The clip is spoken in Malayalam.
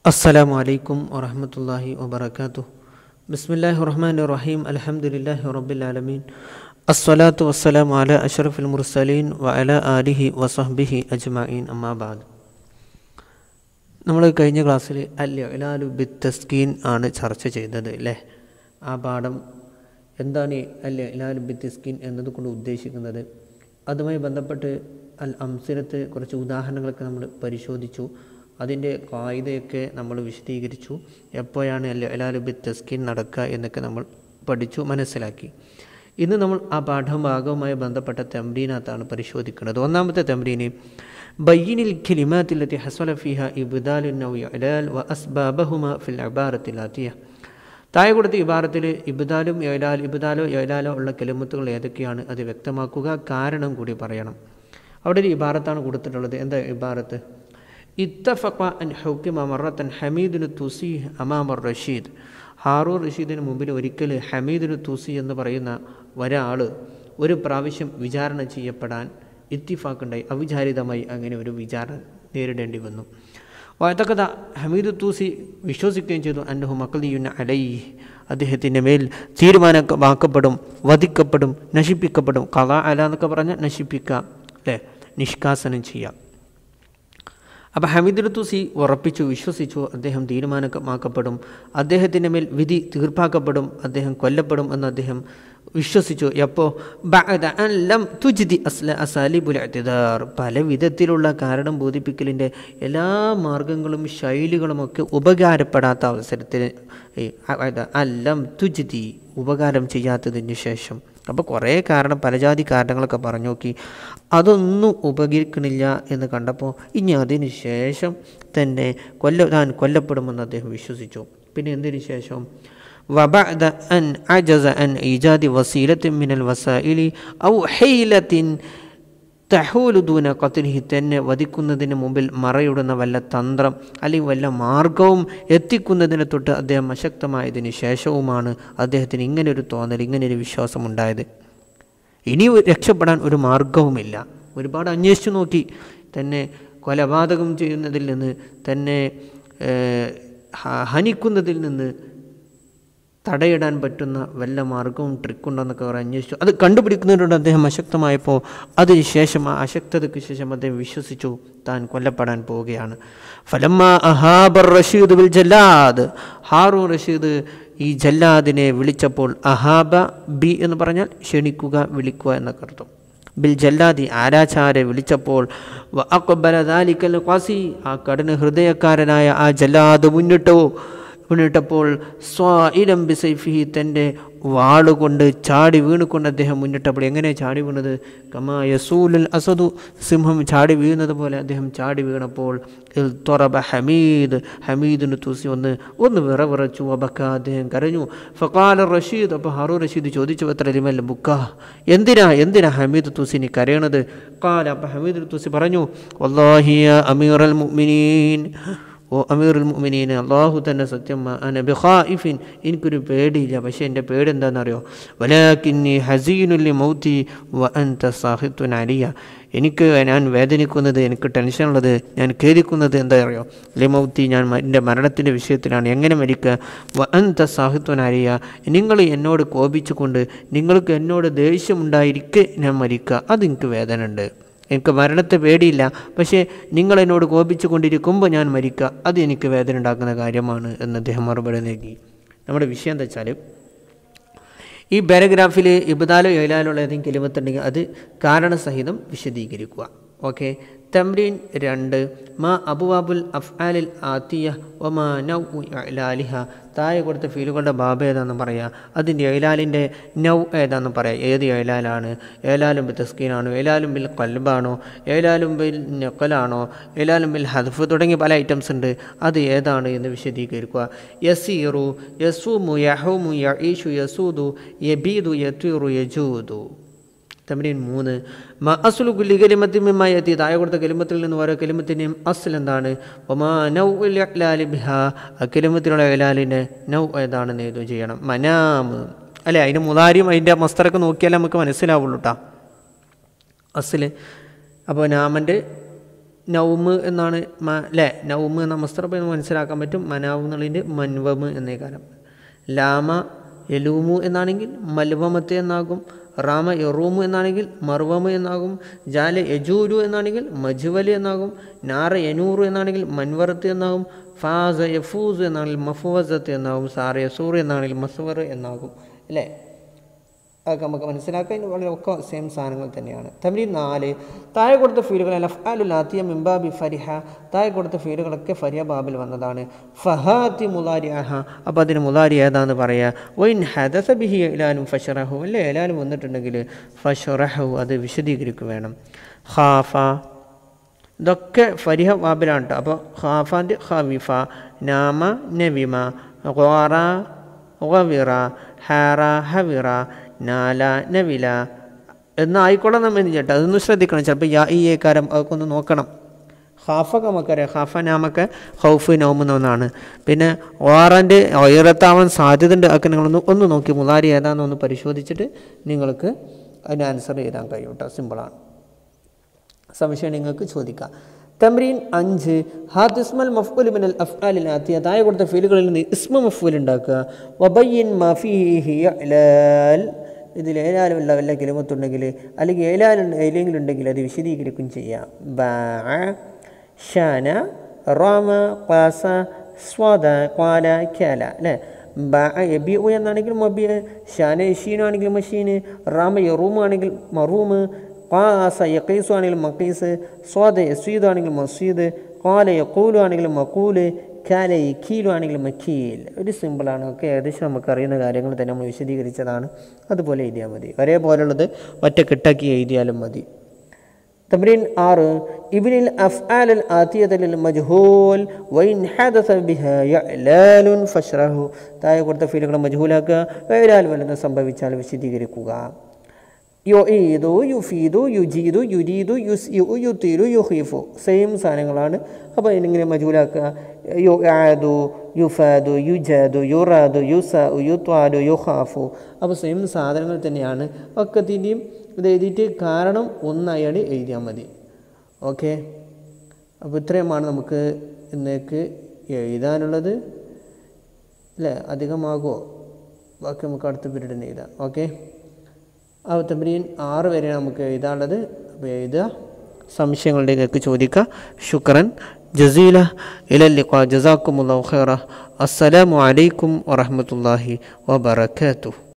السلام عليكم ورحمة الله وبركاته بسم الله الرحمن الرحيم الحمد لله رب العالمين الصلاة والسلام على أشرف المرسلين وعلى آله وصحبه أجمعين أما بعد നമ്മൾ കഴിഞ്ഞ ക്ലാസ്സിൽ അൽ ഇലാലു ബിത്ത് തസ്കീൻ ആണ് ചർച്ച ചെയ്തത് അല്ലേ ആ പാഠം എന്താണ് ഈ അൽ ഇലാലു ബിത്ത് തസ്കീൻ എന്നതുകൊണ്ട് ഉദ്ദേശിക്കുന്നത് അതുമായി ബന്ധപ്പെട്ട് അൽ അംസിലത്ത് കുറച്ച് ഉദാഹരണങ്ങളൊക്കെ നമ്മൾ പരിശോധിച്ചു അതിൻ്റെ കായികയൊക്കെ നമ്മൾ വിശദീകരിച്ചു എപ്പോഴാണ് അൽ ഇലാലു ബിത്ത് തസ്കീൻ നടക്കുക എന്നൊക്കെ നമ്മൾ പഠിച്ചു മനസ്സിലാക്കി ഇന്ന് നമ്മൾ ആ പാഠഭാഗവുമായി ബന്ധപ്പെട്ട തെമ്രീനകത്താണ് പരിശോധിക്കുന്നത് ഒന്നാമത്തെ തെമ്രീന് بين الكلمات التي حصل فيها إبدال أو إعلال وأسبابهما في العبارة الآتية താഴെ കൊടുത്ത ഇബാറത്തിൽ ഇബ്ദാലും യലാൽ ഇബ്ദാലോ യലാലോ ഉള്ള കെലിമത്തുകൾ ഏതൊക്കെയാണ് അത് വ്യക്തമാക്കുക കാരണം കൂടി പറയണം അവിടെ ഒരു ഇബാറത്താണ് കൊടുത്തിട്ടുള്ളത് എന്താ ഇബാറത്ത് ഇത്തഫഖ അൻ ഹൗക്കിമ മറത്തൻ ഹമീദിന് തുസി അമാമർ റഷീദ് ഹാറൂർ റഷീദിന് മുമ്പിൽ ഒരിക്കൽ ഹമീദിന് തുസി എന്ന് പറയുന്ന ഒരാൾ ഒരു പ്രാവശ്യം വിചാരണ ചെയ്യപ്പെടാൻ ഇത്തിഫാക്കുണ്ടായി അവിചാരിതമായി അങ്ങനെ ഒരു വിചാരണ നേരിടേണ്ടി വന്നു വായത്തക്കഥ ഹമീദ് തൂസി വിശ്വസിക്കുകയും ചെയ്തു അന്നഹു മക്കളിയുന്ന അലൈ അദ്ദേഹത്തിൻ്റെ മേൽ തീരുമാനമാക്കപ്പെടും വധിക്കപ്പെടും നശിപ്പിക്കപ്പെടും കഥ അല എന്നൊക്കെ പറഞ്ഞാൽ നശിപ്പിക്കുക അല്ലേ നിഷ്കാസനം ചെയ്യാം അപ്പോൾ ഹമീദ് തൂസി ഉറപ്പിച്ചു വിശ്വസിച്ചു അദ്ദേഹം തീരുമാനമാക്കപ്പെടും അദ്ദേഹത്തിൻ്റെ മേൽ വിധി തീർപ്പാക്കപ്പെടും അദ്ദേഹം കൊല്ലപ്പെടും എന്ന് അദ്ദേഹം വിശ്വസിച്ചു എപ്പോൾ ലം തുജിതി അസ്ല അസാലിബുൽ അത്തിദാർ പല വിധത്തിലുള്ള കാരണം ബോധിപ്പിക്കലിൻ്റെ എല്ലാ മാർഗങ്ങളും ശൈലികളുമൊക്കെ ഉപകാരപ്പെടാത്ത അവസരത്തിൽ അല്ലം തുജിതി ഉപകാരം ചെയ്യാത്തതിന് ശേഷം അപ്പോൾ കുറേ കാരണം പലജാതി കാരണങ്ങളൊക്കെ പറഞ്ഞു നോക്കി അതൊന്നും ഉപകരിക്കണില്ല എന്ന് കണ്ടപ്പോൾ ഇനി അതിന് ശേഷം തന്നെ കൊല്ല താൻ കൊല്ലപ്പെടുമെന്ന് അദ്ദേഹം വിശ്വസിച്ചു പിന്നെ എന്തിനു ശേഷം وبعد أن عجز عن إيجاد وسيلة من الوسائل أو حيلة തഹൂലു ദൂന കത്തിലിഹി തന്നെ വധിക്കുന്നതിന് മുമ്പിൽ മറയിടുന്ന വല്ല തന്ത്രം അല്ലെങ്കിൽ വല്ല മാർഗവും എത്തിക്കുന്നതിനെ തൊട്ട് അദ്ദേഹം അശക്തമായതിന് ശേഷവുമാണ് അദ്ദേഹത്തിന് ഇങ്ങനെ ഒരു തോന്നൽ ഇങ്ങനെ ഒരു വിശ്വാസം ഉണ്ടായത് ഇനി രക്ഷപ്പെടാൻ ഒരു മാർഗവുമില്ല ഒരുപാട് അന്വേഷിച്ചു നോക്കി തന്നെ കൊലപാതകം ചെയ്യുന്നതിൽ നിന്ന് തന്നെ ഹനിക്കുന്നതിൽ നിന്ന് തടയിടാൻ പറ്റുന്ന വല്ല മാർഗവും ട്രിക്കുണ്ടോന്നൊക്കെ അവർ അന്വേഷിച്ചു അത് കണ്ടുപിടിക്കുന്നതിനോട് അദ്ദേഹം അശക്തമായപ്പോൾ അതിന് ശേഷം ആ അശക്തതയ്ക്ക് ശേഷം അദ്ദേഹം വിശ്വസിച്ചു താൻ കൊല്ലപ്പെടാൻ പോവുകയാണ് ഫലമ്മ അഹാബർ റഷീദ് ബിൽ ജല്ലാദ് ഹാറു റഷീദ് ഈ ജല്ലാദിനെ വിളിച്ചപ്പോൾ അഹാബ ബി എന്ന് പറഞ്ഞാൽ ക്ഷണിക്കുക വിളിക്കുക എന്നൊക്കെ അർത്ഥം ബിൽ ജല്ലാദി ആരാചാരെ വിളിച്ചപ്പോൾ അക്ബലദാലിക്കൽ ഖാസി ആ കടന് ഹൃദയക്കാരനായ ആ ജല്ലാദ് മുന്നിട്ടു മുന്നിട്ടപ്പോൾ സ്വാഇലം ബിസൈഫിഹി തൻ്റെ വാളുകൊണ്ട് ചാടി വീണുകൊണ്ട് അദ്ദേഹം മുന്നിട്ടപ്പോൾ എങ്ങനെ ചാടി വീണത് കമാ യസൂലുൽ അസദു സിംഹം ചാടി വീഴുന്നത് പോലെ അദ്ദേഹം ചാടി വീണപ്പോൾ തൊറബ ഹമീദ് ഹമീദിന് തൂസി ഒന്ന് ഒന്ന് വിറ വിറച്ചു അബക്ക അദ്ദേഹം കരഞ്ഞു ഫക്കാല റഷീദ് അപ്പോൾ ഹാറു റഷീദ് ചോദിച്ചു എത്ര ലിമല്ല ബുക്ക എന്തിനാ എന്തിനാ ഹമീദ് തൂസിനി കരയണത് കാല അപ്പോൾ ഹമീദ് തൂസി പറഞ്ഞു വല്ലാഹിയ അമീർ അൽ മുഅ്മിനീൻ ഓ അമീറുൽ മുഅ്മിനീൻ അള്ളാഹു തന്നെ സത്യം അന ബിഖായിഫിൻ എനിക്കൊരു പേടിയില്ല പക്ഷേ എൻ്റെ പേടി എന്താണെന്നറിയോ വലാക്കിന്നി ഹസീനുല്ലി മൗത്തി വ അൻത സാഹിത്വൻ അലിയ എനിക്ക് ഞാൻ വേദനിക്കുന്നത് എനിക്ക് ടെൻഷനുള്ളത് ഞാൻ ഖേദിക്കുന്നത് എന്താ അറിയോ ലിമൗത്തി ഞാൻ എൻ്റെ മരണത്തിൻ്റെ വിഷയത്തിലാണ് എങ്ങനെ മരിക്കുക വ അൻത സാഹിത്വൻ അലിയ നിങ്ങൾ എന്നോട് കോപിച്ചുകൊണ്ട് നിങ്ങൾക്ക് എന്നോട് ദേഷ്യമുണ്ടായിരിക്കെ ഞാൻ മരിക്കുക അതെനിക്ക് വേദന ഉണ്ട് എനിക്ക് മരണത്തെ പേടിയില്ല പക്ഷേ നിങ്ങൾ എന്നോട് കോപിച്ചു കൊണ്ടിരിക്കുമ്പോൾ ഞാൻ മരിക്കുക അത് എനിക്ക് വേദന ഉണ്ടാക്കുന്ന കാര്യമാണ് എന്ന് അദ്ദേഹം മറുപടി നൽകി നമ്മുടെ വിഷയം എന്താ വെച്ചാൽ ഈ പാരഗ്രാഫിൽ ഇബദാലോ ഏലാലുള്ള ഏതെങ്കിലും കിലിമത്തുണ്ടെങ്കിൽ അത് കാരണസഹിതം വിശദീകരിക്കുക ഓക്കെ തമ്രീൻ രണ്ട് മാ അബുവാബുൽ അഫ്ആലിൽ ആത്തിയ ഒമാ നൗ ഇലാലിഹ താഴെ കൊടുത്ത ഫീലുകളുടെ ബാബ ഏതാണെന്ന് പറയാം അതിൻ്റെ ഏലാലിൻ്റെ നൗ ഏതാണെന്ന് പറയാം ഏത് ഏലാലാണ് ഏലാലും ബിൽ തസ്കീനാണോ ഏലാലും ബിൽ കൽബാണോ ഏലാലും ബിൽ നെക്കലാണോ ഏലാലും ബിൽ ഹദ്ഫ് തുടങ്ങിയ പല ഐറ്റംസ് ഉണ്ട് അത് ഏതാണ് എന്ന് വിശദീകരിക്കുക യസീറു യസൂമു യഹൂമു യഈഷു യസൂദു യബീദു യത്തീറു യജൂദു തമരീൻ മൂന്ന് മ അസുലു കുല്ലി കലിമത്തിൽ മിമ്മായി എത്തി താഴെ കൊടുത്ത കലിമത്തിൽ നിന്ന് ഓരോ കലിമത്തിൻ്റെയും അസുൽ എന്താണ് ഒമാ നൗ ഇലാലി ബിഹ ആ കലിമത്തിലുള്ള ഇലാലിൻ്റെ നൗ ഏതാണെന്ന് എഴുതുകയും ചെയ്യണം മനാമ് അല്ലേ അതിൻ്റെ മുതാരിയും അതിൻ്റെ മസ്തറൊക്കെ നോക്കിയാലേ നമുക്ക് മനസ്സിലാവുള്ളൂ കേട്ടോ അസിൽ അപ്പോൾ നാമൻ്റെ നൗമ് എന്നാണ് മ അല്ലേ നൗമ് എന്ന മസ്തറപ്പ് എന്ന് മനസ്സിലാക്കാൻ പറ്റും മനാവ് എന്നുള്ളതിൻ്റെ മൻവമ് എന്നേ കാലം ലാമ എലൂമു എന്നാണെങ്കിൽ മൽവമത്ത് എന്നാകും റാമ യറൂമു എന്നാണെങ്കിൽ മർവമ് എന്നാകും ജാല യജൂരു എന്നാണെങ്കിൽ മജുവല് എന്നാകും നാറ യനൂറു എന്നാണെങ്കിൽ മൻവറത്ത് എന്നാകും ഫാസ യഫൂസ് എന്നാണെങ്കിൽ മഫുവസത്ത് എന്നാകും സാറ യസൂർ എന്നാണെങ്കിൽ മസ്വർ എന്നാകും അല്ലേ അതൊക്കെ നമുക്ക് മനസ്സിലാക്കാൻ ഇത് വളരെ ഒക്കെ സെയിം സാധനങ്ങൾ തന്നെയാണ് തമിഴ് നാല് താഴെ കൊടുത്ത ഫീലുകൾ ലഫ്ആലുൽ ആത്തിയ മിംബാബി ഫരിഹ താഴെ കൊടുത്ത ഫീലുകളൊക്കെ ഫരിയ ബാബിൽ വന്നതാണ് ഫഹാത്തി മുലാരി അഹ അപ്പോൾ അതിന് മുലാരി ഏതാന്ന് പറയുക വൈൻ ഹദസ ബിഹി ഇലാലും ഫഷറഹു അല്ലേ ഏലാലും വന്നിട്ടുണ്ടെങ്കിൽ ഫഷറഹു അത് വിശദീകരിക്കുക വേണം ഖാഫ ഇതൊക്കെ ഫരിഹ ബാബിലാണ് കേട്ടോ അപ്പോൾ ഖാഫാൻ്റെ ഖവിഫ നാമ നവിമ ഖോറ ഖവിറ ഹാറ ഹവിറ നാല നവില എന്നായിക്കോളാം നമ്മൾ എന്ന് ചേട്ടാ അതൊന്ന് ശ്രദ്ധിക്കണം ചിലപ്പോൾ യാ ഈ ഏക്കാരം അതൊക്കെ ഒന്ന് നോക്കണം ഹാഫൊക്കെ നമുക്കറിയാം ഹാഫ നാമൊക്കെ ഹൗഫ് നൗമെന്ന ഒന്നാണ് പിന്നെ ഓറാൻ്റെ ഉയരത്താവാൻ സാധ്യതയുണ്ട് അതൊക്കെ നിങ്ങളൊന്ന് ഒന്ന് നോക്കി മുലാരി ഏതാണെന്നൊന്ന് പരിശോധിച്ചിട്ട് നിങ്ങൾക്ക് അതിന് ആൻസർ ചെയ്താൻ കഴിയും കേട്ടോ സിമ്പിളാണ് സംശയം നിങ്ങൾക്ക് ചോദിക്കാം തമ്രീൻ അഞ്ച് ഹാത്ത് ഇസ്മൽ മഫ്ഉൽ മിനൽ അഫ്ആലിൽ ആത്തിയ താഴെ കൊടുത്ത ഫീലുകളിൽ നിന്ന് ഇസ്മ മഫ്ഊൽ ഉണ്ടാക്കുക വബയ്യിൻ മഫീഹി ഇലാൽ ഇതിൽ ഏലാലുള്ള വല്ല കിലുമത്തുണ്ടെങ്കിൽ അല്ലെങ്കിൽ ഏലാൽ ഏലെങ്കിലും ഉണ്ടെങ്കിൽ അത് വിശദീകരിക്കും ചെയ്യാം ബാ ഷാന റോമ ക്ലാസ സ്വാദ ക്വാല ക്യാല അല്ലേ ബാ എബി ഉ എന്നാണെങ്കിൽ മബി ഷാന യഷീനു ആണെങ്കിൽ മഷീന് റാമ യറൂമ് ആണെങ്കിൽ മറൂമ് ഖാസ യക്കീസു ആണെങ്കിൽ മക്കീസ് സ്വാദ യസീദ് ആണെങ്കിൽ മസീദ് ഖാല യക്കൂലു ആണെങ്കിൽ മക്കൂല് ഖാല യക്കീലു ആണെങ്കിൽ മക്കീൽ ഒരു സിമ്പിളാണ് ഒക്കെ ഏകദേശം നമുക്ക് അറിയുന്ന കാര്യങ്ങൾ തന്നെ നമ്മൾ വിശദീകരിച്ചതാണ് അതുപോലെ എഴുതിയാൽ മതി ഒരേപോലുള്ളത് ഒറ്റ കിട്ടാക്കി എഴുതിയാലും മതി تمرين آر ابن الأفعال الآتية للمجهول وإن حدث بها يعلال فاشره താഴെ കൊടുത്ത ഫീലുകൾ മജ്ഹൂലാക്കുക വേലാൽ വല്ലതും സംഭവിച്ചാൽ വിശദീകരിക്കുക യുഈദു യുഫീദു യുജീദു യുരീദു യുസ്യു യുത്തീലു യുഹീഫു സെയിം സാധനങ്ങളാണ് അപ്പോൾ ഇതിങ്ങനെ മജൂലാക്കുക യു ആദു യുഫാദു യുജാദു യുറാദു യുസ യുത്വാദു യുഹാഫു അപ്പോൾ സെയിം സാധനങ്ങൾ തന്നെയാണ് ഒക്കത്തിൻ്റെയും ഇത് എഴുതിയിട്ട് കാരണം ഒന്നായാണ് എഴുതിയാൽ മതി ഓക്കെ അപ്പോൾ ഇത്രയുമാണ് നമുക്ക് ഇന്നേക്ക് എഴുതാനുള്ളത് അല്ലേ അധികമാകുമോ ബാക്കി നമുക്ക് അടുത്ത പീരീഡിന് എഴുതാം ഓക്കെ ആ തമ്രീൻ ആറ് വരെ നമുക്ക് എഴുതാനുള്ളത് അപ്പോൾ എഴുതുക സംശയങ്ങളുടെയൊക്കെ ചോദിക്കുക ശുക്രൻ ജസീല ഇലല്ലിഖ ജസാക്കുമുല്ലാ ഖൈറ അസ്സലാമു അലൈക്കും വറഹ്മത്തുള്ളാഹി വബറകാതുഹു